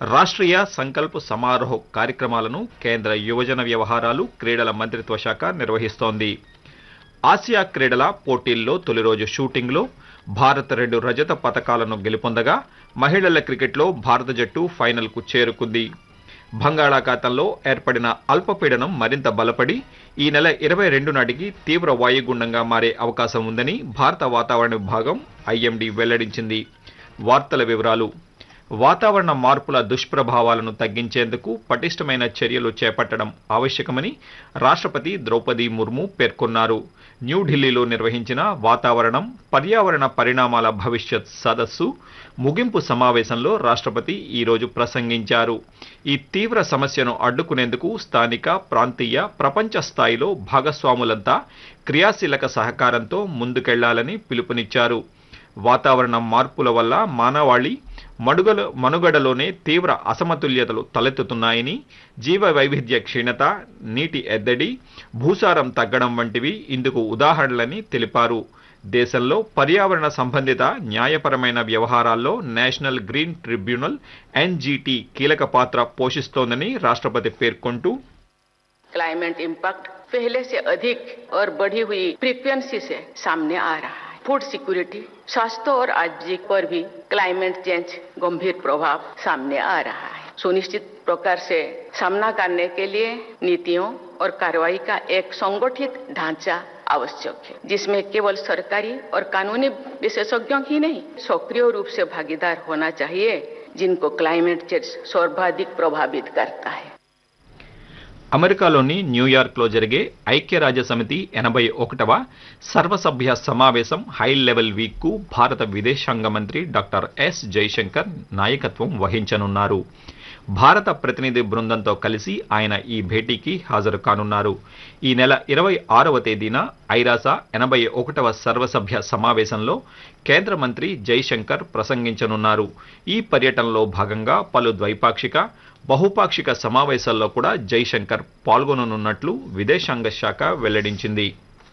రాష్ట్రీయ సంకల్ప్ సమారోహ్ కార్యక్రమాలను కేంద్ర యువజన వ్యవహారాలు క్రీడల మంత్రిత్వ శాఖ నిర్వహిస్తోంది ఆసియా క్రీడల పోటీల్లో తొలి రోజు షూటింగ్లో భారత్ రెండు రజత పతకాలను గెలుపొందగా మహిళల క్రికెట్లో భారత జట్టు ఫైనల్కు చేరుకుంది బంగాళాఖాతంలో ఏర్పడిన అల్పపీడనం మరింత బలపడి ఈ నెల ఇరవై రెండు నాటికి తీవ్ర వాయుగుండంగా మారే అవకాశం ఉందని భారత వాతావరణ విభాగం ఐఎండీ వెల్లడించింది వార్తల వివరాలు వాతావరణ మార్పుల దుష్ప్రభావాలను తగ్గించేందుకు పటిష్టమైన చర్యలు చేపట్టడం ఆవశ్యకమని రాష్ట్రపతి ద్రౌపది ముర్ము పేర్కొన్నారు న్యూఢిల్లీలో నిర్వహించిన వాతావరణం పర్యావరణ పరిణామాల భవిష్యత్ సదస్సు ముగింపు సమావేశంలో రాష్ట్రపతి ఈరోజు ప్రసంగించారు ఈ తీవ్ర సమస్యను అడ్డుకునేందుకు స్థానిక ప్రాంతీయ ప్రపంచ స్థాయిలో భాగస్వాములంతా క్రియాశీలక సహకారంతో ముందుకెళ్లాలని పిలుపునిచ్చారు వాతావరణ మార్పుల వల్ల మానవాళి మడుగల మనుగడలోనే తీవ్ర అసమతుల్యతలు తలెత్తుతున్నాయని జీవ వైవిధ్య క్షీణత నీటి ఎద్దడి భూసారం తగ్గడం వంటివి ఇందుకు ఉదాహరణలని తెలిపారు దేశంలో పర్యావరణ సంబంధిత న్యాయపరమైన వ్యవహారాల్లో నేషనల్ గ్రీన్ ట్రిబ్యునల్ ఎన్జీటీ కీలక పాత్ర పోషిస్తోందని రాష్ట్రపతి పేర్కొంటూ क्लाइमेट इम्पैक्ट पहले से अधिक और बढ़ी हुई फ्रीक्वेंसी से सामने आ रहा है फूड सिक्योरिटी स्वास्थ्य और आजीविक पर भी क्लाइमेट चेंज गंभीर प्रभाव सामने आ रहा है सुनिश्चित प्रकार से सामना करने के लिए नीतियों और कार्रवाई का एक संगठित ढांचा आवश्यक है जिसमें केवल सरकारी और कानूनी विशेषज्ञों ही नहीं सक्रिय रूप से भागीदार होना चाहिए जिनको क्लाइमेट चेंज सर्वाधिक प्रभावित करता है అమెరికాలోని న్యూయార్క్లో జరిగే ఐక్యరాజ్య సమితి ఎనభై ఒకటవ సర్వసభ్య సమావేశం హై లెవెల్ వీక్కు భారత విదేశాంగ మంత్రి డాక్టర్ ఎస్ జైశంకర్ నాయకత్వం వహించనున్నారు భారత ప్రతినిధి బృందంతో కలిసి ఆయన ఈ భేటీకి హాజరు కానున్నారు ఈ నెల ఇరవై ఆరవ తేదీన ఐరాస ఎనభై ఒకటవ సర్వసభ్య సమావేశంలో కేంద్ర మంత్రి జైశంకర్ ప్రసంగించనున్నారు ఈ పర్యటనలో భాగంగా పలు ద్వైపాక్షిక బహుపాక్షిక సమావేశాల్లో కూడా జైశంకర్ పాల్గొననున్నట్లు విదేశాంగ శాఖ వెల్లడించింది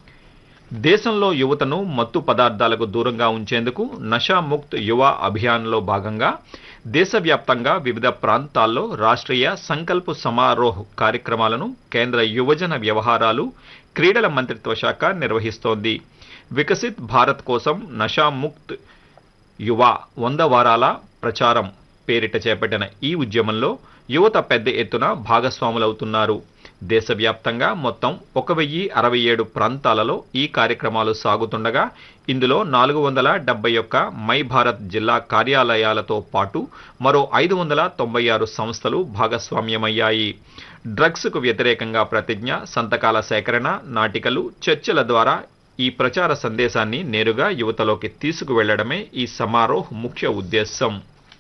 దేశంలో యువతను మత్తు పదార్థాలకు దూరంగా ఉంచేందుకు నషాముక్త్ యువ అభియాన్లో భాగంగా దేశవ్యాప్తంగా వివిధ ప్రాంతాల్లో రాష్ట్రీయ సంకల్ప్ సమారోహ్ కార్యక్రమాలను కేంద్ర యువజన వ్యవహారాలు క్రీడల మంత్రిత్వ శాఖ నిర్వహిస్తోంది వికసిత్ భారత్ కోసం నషాముక్త్ యువ వంద వారాల ప్రచారం పేరిట చేపట్టిన ఈ ఉద్యమంలో యువత పెద్ద ఎత్తున భాగస్వాములవుతున్నారు దేశవ్యాప్తంగా మొత్తం ఒక వెయ్యి అరవై ఏడు ప్రాంతాలలో ఈ కార్యక్రమాలు సాగుతుండగా ఇందులో నాలుగు వందల డెబ్బై ఒక్క మై భారత్ జిల్లా కార్యాలయాలతో పాటు మరో ఐదు వందల తొంభై ఆరు సంస్థలు భాగస్వామ్యమయ్యాయి డ్రగ్స్కు వ్యతిరేకంగా ప్రతిజ్ఞ సంతకాల సేకరణ నాటికలు చర్చల ద్వారా ఈ ప్రచార సందేశాన్ని నేరుగా యువతలోకి తీసుకువెళ్లడమే ఈ సమారోహ్ ముఖ్య ఉద్దేశం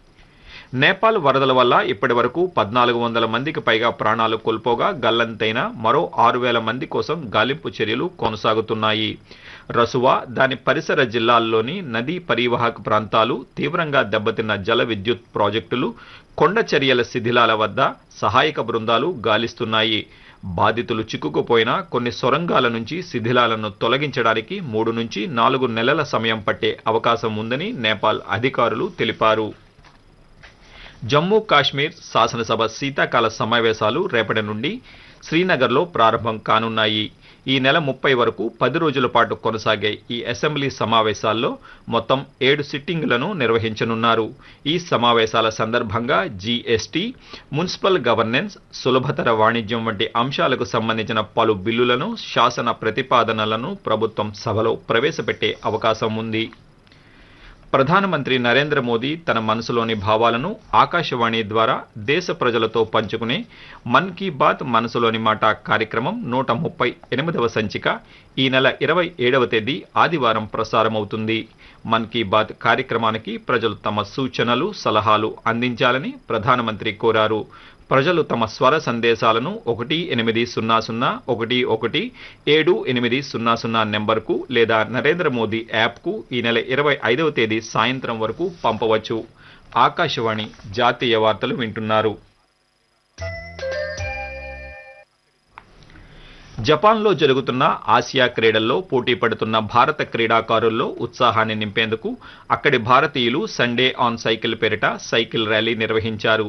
నేపాల్ వరదల వల్ల ఇప్పటి వరకు పద్నాలుగు వందల మందికి పైగా ప్రాణాలు కోల్పోగా గల్లంతైన మరో ఆరు వేల మంది కోసం గాలింపు చర్యలు కొనసాగుతున్నాయి రసువా దాని పరిసర జిల్లాల్లోని నదీ పరివాహక ప్రాంతాలు తీవ్రంగా దెబ్బతిన్న జల విద్యుత్ ప్రాజెక్టులు కొండ చర్యల శిథిలాల వద్ద సహాయక బృందాలు గాలిస్తున్నాయి బాధితులు చిక్కుకుపోయిన కొన్ని సొరంగాల నుంచి శిథిలాలను తొలగించడానికి మూడు నుంచి నాలుగు నెలల సమయం పట్టే అవకాశం ఉందని నేపాల్ అధికారులు తెలిపారు జమ్మూ కాశ్మీర్ శాసనసభ శీతాకాల సమావేశాలు రేపటి నుండి శ్రీనగర్లో ప్రారంభం కానున్నాయి ఈ నెల ముప్పై వరకు పది రోజుల పాటు కొనసాగే ఈ అసెంబ్లీ సమావేశాల్లో మొత్తం ఏడు సిట్టింగులను నిర్వహించనున్నారు ఈ సమావేశాల సందర్భంగా జీఎస్టీ మున్సిపల్ గవర్నెన్స్ సులభతర వాణిజ్యం వంటి అంశాలకు సంబంధించిన పలు బిల్లులను శాసన ప్రతిపాదనలను ప్రభుత్వం సభలో ప్రవేశపెట్టే అవకాశం ఉంది ప్రధానమంత్రి నరేంద్ర మోదీ తన మనసులోని భావాలను ఆకాశవాణి ద్వారా దేశ ప్రజలతో పంచుకునే మన్ కీ బాత్ మనసులోని మాట కార్యక్రమం నూట ముప్పై ఎనిమిదవ సంచిక ఈ నెల ఇరవై ఏడవ తేదీ ఆదివారం ప్రసారమవుతుంది మన్ కీ బాత్ కార్యక్రమానికి ప్రజలు తమ సూచనలు సలహాలు అందించాలని ప్రధానమంత్రి కోరారు ప్రజలు తమ స్వర సందేశాలను ఒకటి ఎనిమిది సున్నా సున్నా ఒకటి ఒకటి ఏడు ఎనిమిది సున్నా సున్నా నెంబర్కు లేదా నరేంద్ర మోదీ యాప్కు ఈ నెల ఇరవై ఐదవ తేదీ సాయంత్రం వరకు పంపవచ్చు ఆకాశవాణి జాతీయ వార్తలు వింటున్నారు జపాన్లో జరుగుతున్న ఆసియా క్రీడల్లో పోటీ పడుతున్న భారత క్రీడాకారుల్లో ఉత్సాహాన్ని నింపేందుకు అక్కడి భారతీయులు సండే ఆన్ సైకిల్ పేరిట సైకిల్ ర్యాలీ నిర్వహించారు